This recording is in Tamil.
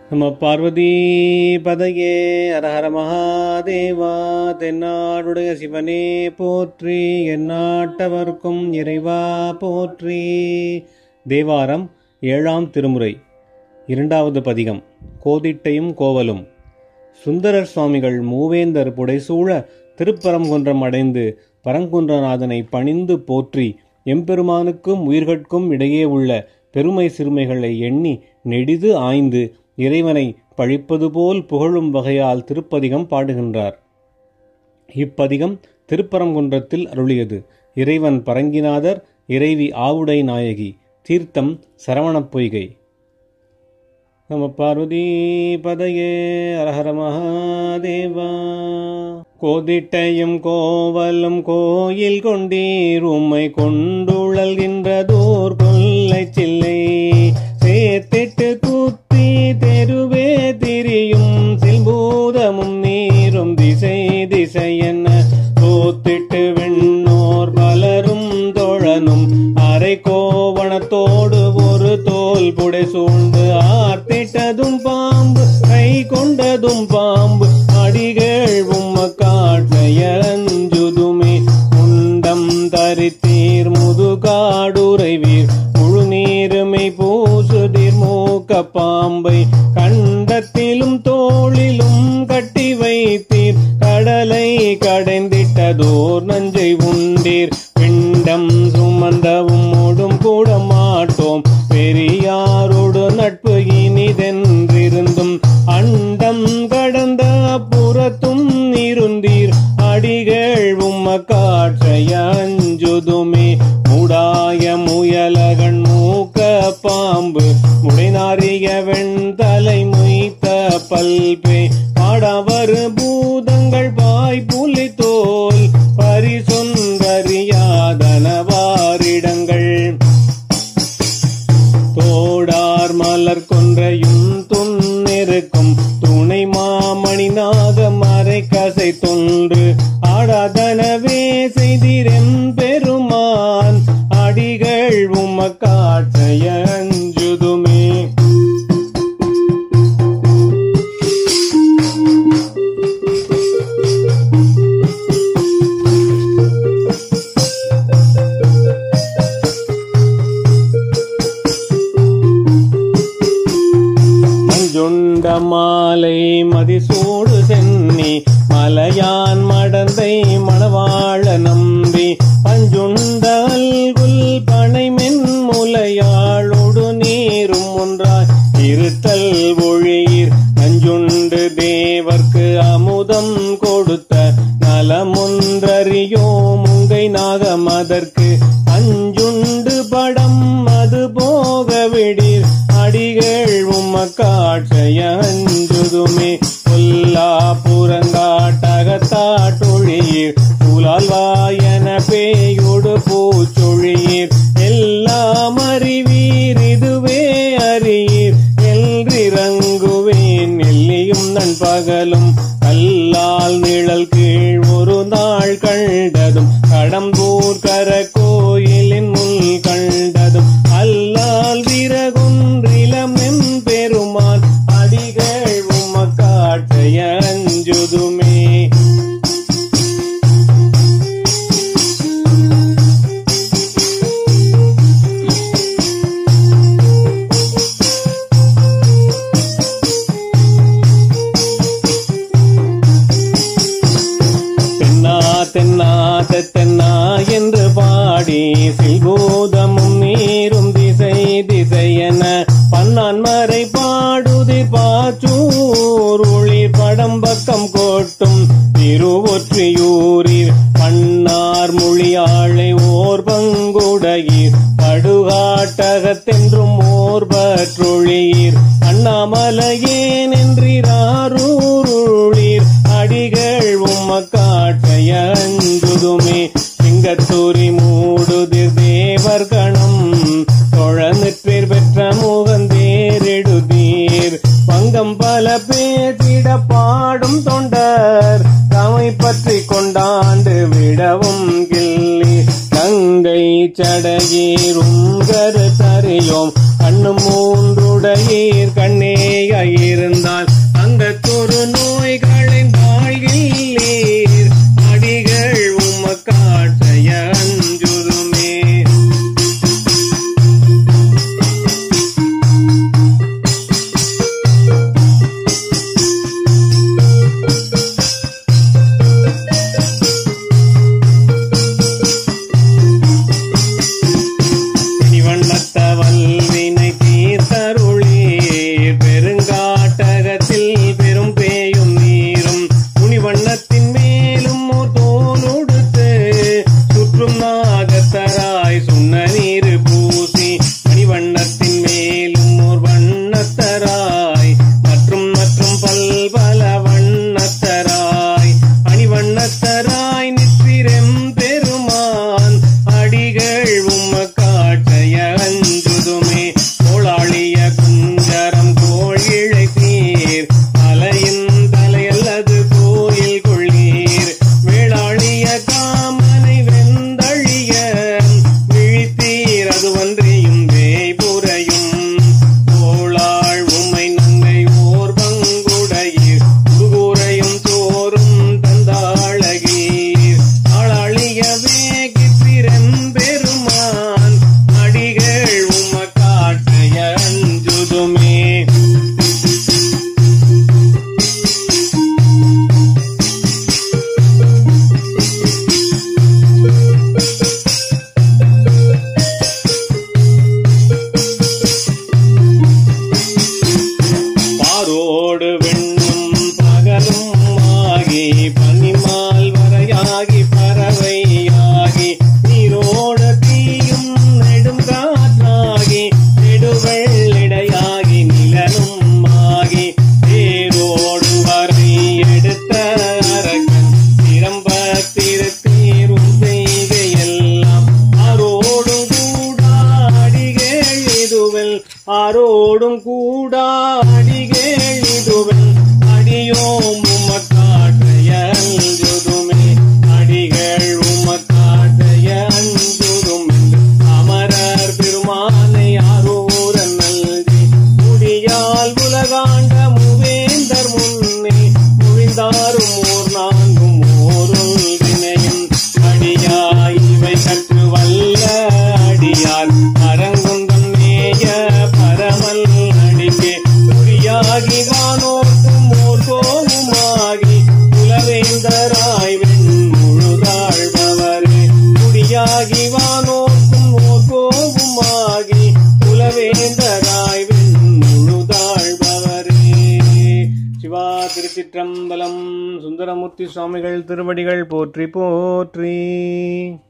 நம பார்வதி பதையே அரஹர மகாதேவா தென்னாடுடைய சிவனே போற்றி எந்நாட்டவர்க்கும் இறைவா போற்றி தேவாரம் ஏழாம் திருமுறை இரண்டாவது பதிகம் கோதிட்டையும் கோவலும் சுந்தரர் சுவாமிகள் மூவேந்தர் புடைசூழ திருப்பரங்குன்றம் அடைந்து பரங்குன்றநாதனை பணிந்து போற்றி எம்பெருமானுக்கும் உயிர்கட்கும் இடையே உள்ள பெருமை சிறுமைகளை எண்ணி நெடிது ஆய்ந்து இறைவனை பழிப்பது போல் புகழும் வகையால் திருப்பதிகம் பாடுகின்றார் இப்பதிகம் திருப்பரங்குன்றத்தில் அருளியது இறைவன் பரங்கிநாதர் இறைவி ஆவுடை நாயகி தீர்த்தம் சரவணப் பொய்கை நம பார்வதி பதையே அரஹர மகாதேவா கோதிட்டையும் கோவலும் கோயில் கொண்டீர் உம்மை கொண்டுழல்கின்றதோர் கொல்லை சில்லை சேர்த்திட்டு குத்தி தெருவே திரியும் சில்பூதமும் நீரும் திசை திசை என்ன தோத்திட்டு வெண்ணோர் பலரும் தோழனும் அரை கோவணத்தோடு ஒரு தோல் புடை சூழ்ந்து ஆர்த்திட்டதும் பாம்பு கை கொண்டதும் பாம்பு அடிகள் உம்ம காட்டைய அஞ்சுதுமே முண்டம் தரித்தீர் முதுகாடுரைவீர் முழு நீருமை பூசுதீர் மூக்க பாம்பை கண்டத்திலும் தோளிலும் கட்டி வைத்தீர் கடலை கடைந்திட்டதோர் நஞ்சை உண்டீர் பிண்டம் சுமந்தவும் ஓடும் கூட மாட்டோம் பெரியாரோடு நட்பு இனிதென்றிருந்தும் அண்டம் கடந்த புறத்தும் இருந்தீர் அடிகள் உம்ம காற்றைய அஞ்சுதுமே முடாய முயலகன் மூக்க பாம்பு முடைநாரிய வெண்தலை மொய்த்த பல்பே பாடவர் பூதங்கள் பாய் புலி தோல் பரிசொன்றறியாதனவாரிடங்கள் தோடார் மலர் கொன்றையும் துன்னிருக்கும் துணை மாமணி நாகம் அரை கசை தொன்று ஆடாதனவே செய்திரெம் பெருமான் அடிகள் உம காட்சைய அஞ்சுதுமே மஞ்சுண்ட மாலை மதிசூடு சென்னி மலையான் மடந்தை மணவாழ நம்பி பஞ்சுண்ட அல்குல் பனை மென்முலையாளொடு நீரும் ஒன்றாய் இருத்தல் ஒழியீர் நஞ்சுண்டு தேவர்க்கு அமுதம் கொடுத்த நலமொன்றறியோ முங்கை நாகம் அதற்கு அஞ்சுண்டு படம் அது போக விடீர் அடிகள் உம்ம காட்சைய அஞ்சுதுமே பொல்லா புறங்காட்டகத்தாட்டொழியீர் புலால் வாயன பேயோடு பூச்சொழியீர் எல்லாம் அறிவீர் இதுவே அறியீர் என்றிறங்குவேன் எல்லியும் நண்பகலும் கல்லால் நிழல் கீழ் ஒரு நாள் கண்டதும் கடம்பூர் கர கோயிலின் முன் கண்டதும் அல்லால் விறகுன்றிலமெம் பெருமான் அடிகள் உம்ம காட்டைய அஞ்சுதுமே தென்னா தென்னா தென்னா என்று பாடி சில்பூதமும் நீரும் திசை திசை என பன்னான் மறை பாடுதி பாச்சூர் ஒளிர் படம் பக்கம் கோட்டும் திருவொற்றியூரில் பன்னார் மொழியாளை ஓர் பங்குடையீர் படுகாட்டகத்தென்றும் ஓர் பற்றொழியீர் அண்ணாமலையேன் என்றிராரூருளீர் அடிகள் உம்ம காட்டைய அஞ்சுதுமே சிங்கத்தூரி மூடுதிர் தேவர் கணம் தொழநிற்பேர் பெற்ற முகந்தேரெடுதீர் பங்கம் பல பேசிட பாடும் தொண்டர் தமை பற்றி கொண்டாண்டு விடவும் கில்லி கங்கை சடையீரும் கருத்தறியோம் கண்ணு மூன்றுடையீர் கண்ணேயாயிருந்தால் அங்கத்தொரு நோய்களை வாழ்கில்லீர் அடிகள் உமக்காட்டைய அஞ்சுதுமே இவண்ணத்த வல்வினை தீர்த்தருளீர் பெருங்காட்டகத்தில் பெரும் பேயும் நீரும் துணிவண்ணத்தின் மேலும் ஓர் தோலுடுத்து சுற்றும் நாகத்தராய் சுண்ண நீர் பூசி மணிவண்ணத்தின் மேலும் ஓர் வண்ணத்தராய் மற்றும் மற்றும் பல்பல வண்ணத்தராய் அணிவண்ணத்தராய் நித்திரம் பெருமான் அடிகள் உம்மக்காட்டைய அஞ்சுதுமே கோளாளிய குஞ்சரம் கோள் இழைத்தீர் அலையின் தலையல்லது கோயில் கொள்ளீர் வேளாளிய காமனை வெந்தழிய விழித்தீர் அது ஒன்றியும் வேய்புரையும் கோளாள் உமை நங்கை ஓர் பங்குடையீர் குருகுரையும் தோறும் தந்தாழகீர் ஆளாளியவே கித்திரம் பெருமான் அடிகள் உமக்காட்டைய அஞ்சுதுமே பாரோடு வெண்ணும் பகலும் ஆகி பனிமால் வரையாகி பறவையாகி நீரோடு தீயும் நெடும் காற்றாகி நெடுவெள்ளிடையாகி நிலனும் ஆகி தேரோடு வரை எடுத்த அரக்கன் திரம்ப திருத்தீரும் செய்கையெல்லாம் ஆரோடும் கூட அடிகள் இதுவல் ஆரோடும் கூட அடிகள் இதுவல் அடியோம் உமக்காட்டைய அஞ்சுதுமே அடிகள் உமக்காட்டைய அஞ்சுதும் அமரர் பெருமானை ஆரோரன் நல்கி முடியால் உலகாண்ட மூவேந்தர் முன்னே முழிந்தாரும் ஓர் நான்கும் ஓருள் வினையும் அடியாய் இவை கற்று வல்ல அடியார் அரங்குந்தம் நேய பரமல் அடிக்கே குறியாகி வானோர்க்கும் ஓர் கோவுமாகி குலவேந்தராய் வெண் முழுதாழ்பவரே குடியாகி வானோர்க்கும் ஓர் கோவுமாகி குலவேந்தராய் வெண் முழுதாழ்பவரே சிவா திருச்சிற்றம்பலம் சுந்தரமூர்த்தி சுவாமிகள் திருவடிகள் போற்றி போற்றி